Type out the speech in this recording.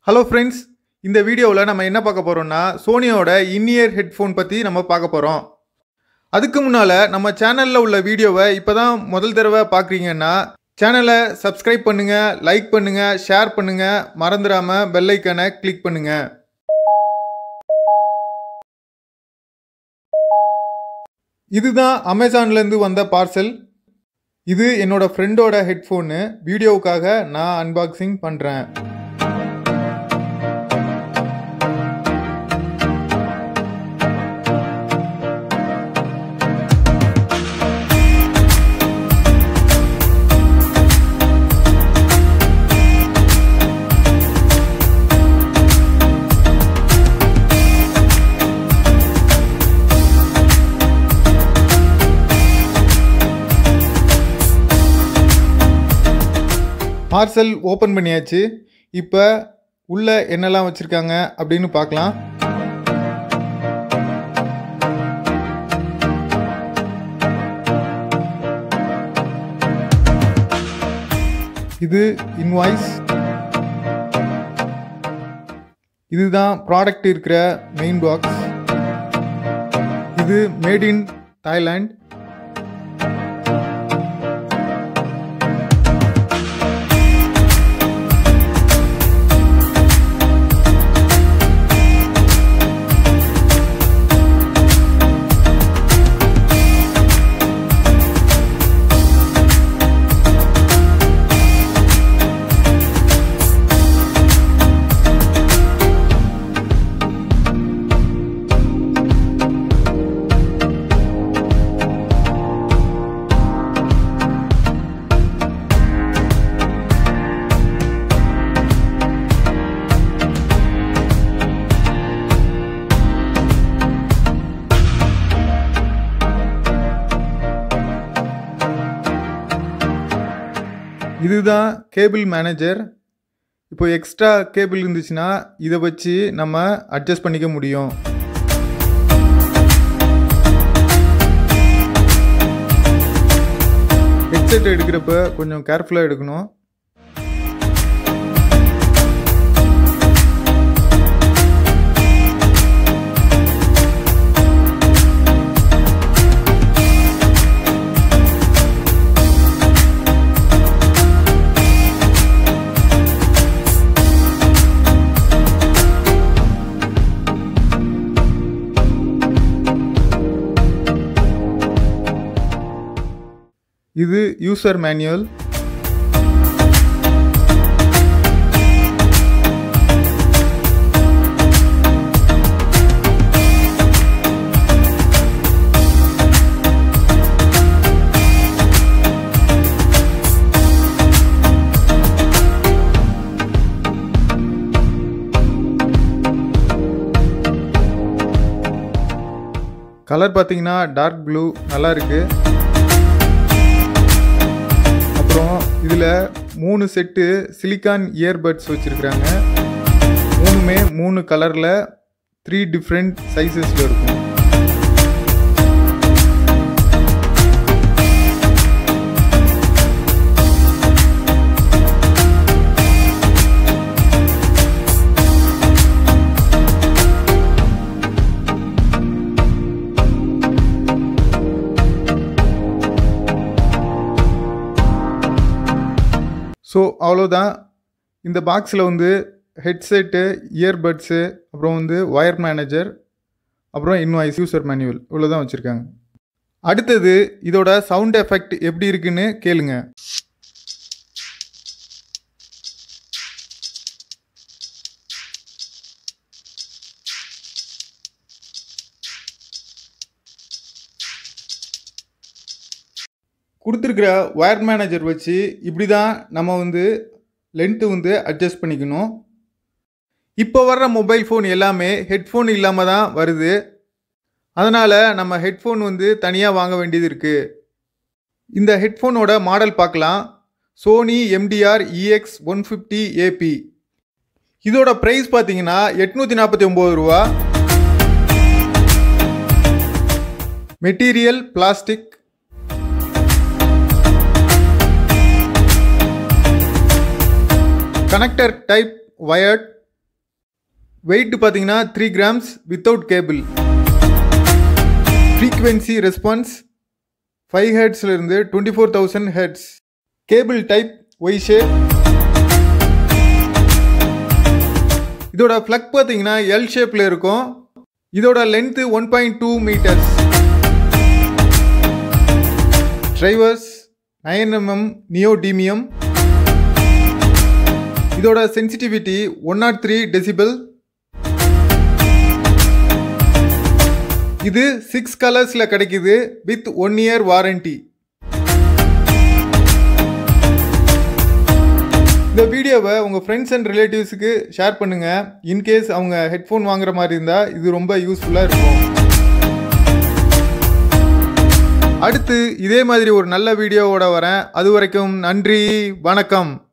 hello friends இந்த வீடியோவில் நம்ம என்ன பார்க்க போகிறோம்னா சோனியோட இன்இயர் ஹெட்ஃபோன் பற்றி நம்ம பார்க்க போகிறோம் அதுக்கு முன்னால் நம்ம சேனலில் உள்ள வீடியோவை இப்போ தான் முதல் தடவை பார்க்குறீங்கன்னா சேனலை சப்ஸ்கிரைப் பண்ணுங்கள் லைக் பண்ணுங்கள் ஷேர் பண்ணுங்கள் மறந்துடாமல் பெல் ஐக்கனை கிளிக் பண்ணுங்கள் இதுதான் அமேசான்லேருந்து வந்த பார்சல் இது என்னோட ஃப்ரெண்டோட ஹெட்ஃபோனு வீடியோவுக்காக நான் அன்பாக்சிங் பண்ணுறேன் பார்சல் ஓப்பன் பண்ணியாச்சு இப்போ உள்ள என்னெல்லாம் வச்சுருக்காங்க அப்படின்னு பார்க்கலாம் இது இன்வாய்ஸ் இதுதான் ப்ராடக்ட் இருக்கிற மெயின் பாக்ஸ் இது மேட் இன் தாய்லாண்ட் இதுதான் கேபிள் மேனேஜர் இப்போ எக்ஸ்ட்ரா கேபிள் இருந்துச்சுன்னா இதை வச்சு நம்ம அட்ஜஸ்ட் பண்ணிக்க முடியும் ஹெட்செட் எடுக்கிறப்ப கொஞ்சம் கேர்ஃபுல்லாக எடுக்கணும் இது யூசர் மேனுவல் கலர் பார்த்தீங்கன்னா டார்க் ப்ளூ நல்லா இருக்குது அப்புறம் இதில் மூணு செட்டு சிலிக்கான் இயர்பட்ஸ் வச்சுருக்குறாங்க மூணுமே மூணு கலரில் த்ரீ டிஃப்ரெண்ட் சைஸஸில் இருக்கும் ஸோ அவ்வளோதான் இந்த பாக்ஸில் வந்து ஹெட்செட்டு இயர்பட்ஸு அப்புறம் வந்து ஒயர் மேனேஜர் அப்புறம் இன்வாய்ஸ் யூசர் மேனுவல் இவ்வளோ தான் வச்சுருக்காங்க அடுத்தது இதோட சவுண்ட் எஃபெக்ட் எப்படி இருக்குன்னு கேளுங்க கொடுத்துருக்கிற ஒயர் மேனேஜர் வச்சு இப்படி தான் நம்ம வந்து லென்த்து வந்து அட்ஜஸ்ட் பண்ணிக்கணும் இப்போ வர்ற மொபைல் ஃபோன் எல்லாமே ஹெட்ஃபோன் இல்லாமல் தான் வருது அதனால் நம்ம ஹெட்ஃபோன் வந்து தனியாக வாங்க வேண்டியது இருக்குது இந்த ஹெட்ஃபோனோட மாடல் பார்க்கலாம் Sony MDR EX one fifty AP இதோட ப்ரைஸ் பார்த்தீங்கன்னா எட்நூற்றி நாற்பத்தி ஒம்பது ரூபா material plastic connector type wired weight பார்த்தீங்கன்னா three grams without cable frequency response five ஹெட்ஸ்லேருந்து twenty four thousand hertz cable type Y shape இதோட ஃப்ளக் பார்த்தீங்கன்னா எல் ஷேப்பில் இருக்கும் இதோட length one point two metres drivers nine mm neodymium இதோட sensitivity one nought three decibel இது six கலர்ஸில் கிடைக்குது வித் ஒன் இயர் வாரண்டி இந்த வீடியோவை உங்கள் ஃப்ரெண்ட்ஸ் அண்ட் ரிலேட்டிவ்ஸுக்கு ஷேர் பண்ணுங்கள் இன்கேஸ் அவங்க ஹெட்ஃபோன் வாங்குற மாதிரி இருந்தால் இது ரொம்ப யூஸ்ஃபுல்லாக இருக்கும் அடுத்து இதே மாதிரி ஒரு நல்ல வீடியோவோட வரேன் அது வரைக்கும் நன்றி வணக்கம்